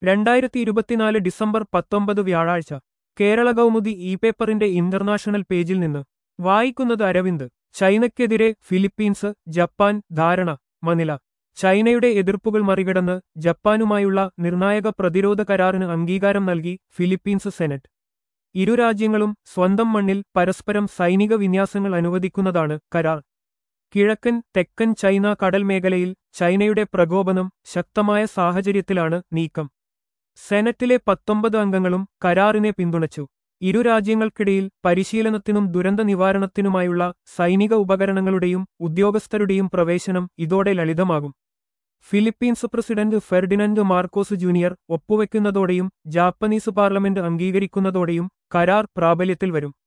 രണ്ടായിരത്തി ഇരുപത്തിനാല് ഡിസംബർ പത്തൊമ്പത് വ്യാഴാഴ്ച കേരള കൗമുദി ഇ പേപ്പറിന്റെ ഇന്റർനാഷണൽ പേജിൽ നിന്ന് വായിക്കുന്നത് അരവിന്ദ് ചൈനയ്ക്കെതിരെ ഫിലിപ്പീൻസ് ജപ്പാൻ ധാരണ മനില ചൈനയുടെ എതിർപ്പുകൾ മറികടന്ന് ജപ്പാനുമായുള്ള നിർണായക പ്രതിരോധ കരാറിന് അംഗീകാരം നൽകി ഫിലിപ്പീൻസ് സെനറ്റ് ഇരു രാജ്യങ്ങളും സ്വന്തം മണ്ണിൽ പരസ്പരം സൈനിക വിന്യാസങ്ങൾ അനുവദിക്കുന്നതാണ് കരാർ കിഴക്കൻ തെക്കൻ ചൈന കടൽ മേഖലയിൽ ചൈനയുടെ പ്രകോപനം ശക്തമായ സാഹചര്യത്തിലാണ് നീക്കം സെനറ്റിലെ പത്തൊമ്പത് അംഗങ്ങളും കരാറിനെ പിന്തുണച്ചു ഇരു രാജ്യങ്ങൾക്കിടയിൽ പരിശീലനത്തിനും ദുരന്ത നിവാരണത്തിനുമായുള്ള സൈനിക ഉപകരണങ്ങളുടെയും ഉദ്യോഗസ്ഥരുടെയും പ്രവേശനം ഇതോടെ ലളിതമാകും Philippines president Ferdinand Marcos junior ഒപ്പുവെക്കുന്നതോടെയും ജാപ്പനീസ് പാർലമെന്റ് അംഗീകരിക്കുന്നതോടെയും കരാർ പ്രാബല്യത്തിൽ വരും